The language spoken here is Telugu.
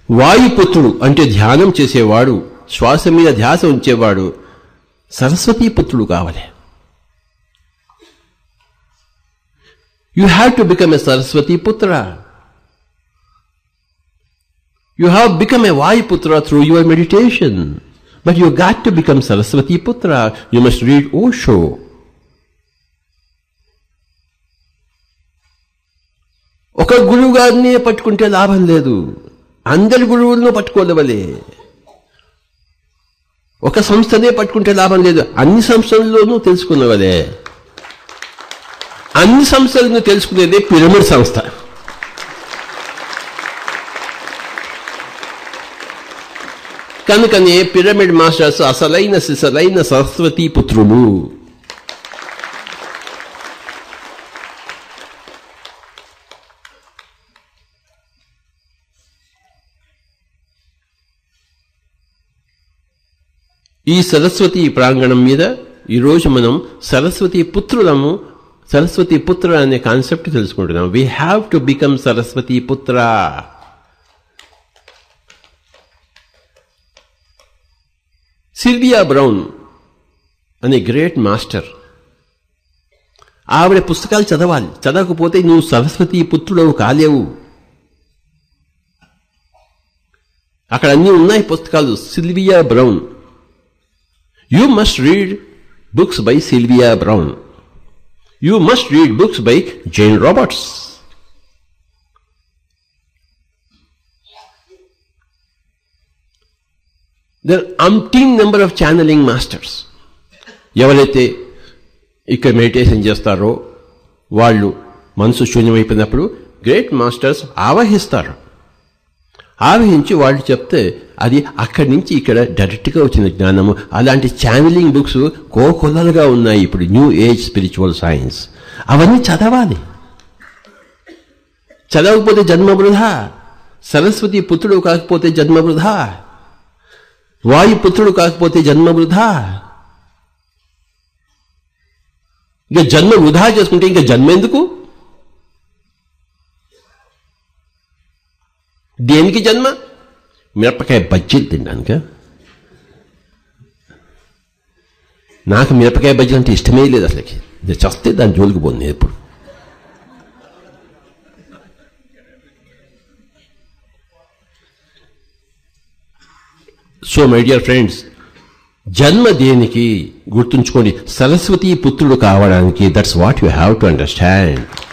వాయుపుత్రుడు అంటే ధ్యానం చేసేవాడు శ్వాస మీద ధ్యాస ఉంచేవాడు సరస్వతీ పుత్రుడు కావాలి you have to become a Saraswati putra you have become a Vayuputra through your meditation but you got to become Saraswati putra you must read Osho ఒక గురువు గారినే పట్టుకుంటే లాభం లేదు అందరి గురువులను పట్టుకోలేవలే ఒక సంస్థనే పట్టుకుంటే లాభం లేదు అన్ని సంస్థల్లోనూ తెలుసుకున్నవలే అన్ని సంస్థలను తెలుసుకునేదే పిరమిడ్ సంస్థ కనుకనే పిరమిడ్ మాస్టర్స్ అసలైన సిసలైన సరస్వతీ పుత్రులు ఈ సరస్వతి ప్రాంగణం మీద ఈరోజు మనం సరస్వతి పుత్రులము సరస్వతి పుత్ర అనే కాన్సెప్ట్ తెలుసుకుంటున్నాం we have to become Saraswati putra Sylvia Browne అనే గ్రేట్ మాస్టర్ ఆవిడ పుస్తకాలు చదవాలి చదవకపోతే నువ్వు సరస్వతి పుత్రుడవు కాలేవు అక్కడ అన్నీ ఉన్నాయి పుస్తకాలు Sylvia Browne you must read books by Sylvia Browne you must read books by Jane Roberts there umpteen number of channelling masters ఎవరైతే ఇక్కడ మెడిటేషన్ చేస్తారో వాళ్ళు మనసు శూన్యమైపోయినప్పుడు గ్రేట్ మాస్టర్స్ ఆవహిస్తారు ఆవహించి వాళ్ళు చెప్తే అది అక్కడి నుంచి ఇక్కడ డైరెక్ట్గా వచ్చిన జ్ఞానము అలాంటి ఛానలింగ్ బుక్స్ కోకొల్లలుగా ఉన్నాయి ఇప్పుడు న్యూ ఏజ్ స్పిరిచువల్ సైన్స్ అవన్నీ చదవాలి చదవకపోతే జన్మ వృధా సరస్వతి పుత్రుడు కాకపోతే జన్మ వృధా వాయుపుత్రుడు కాకపోతే జన్మ వృధా ఇక జన్మ వృధా చేసుకుంటే ఇంకా జన్మ ఎందుకు దేనికి జన్మ మిరపకాయ బజ్జీలు తినడానిక నాకు మిరపకాయ బజ్జీలు అంటే ఇష్టమే లేదు అసలుకి నేను చస్తే దాని జోలికి పోను నేను ఎప్పుడు సో మై డియర్ ఫ్రెండ్స్ జన్మ దేనికి గుర్తుంచుకోండి సరస్వతి పుత్రుడు కావడానికి that's what you have to understand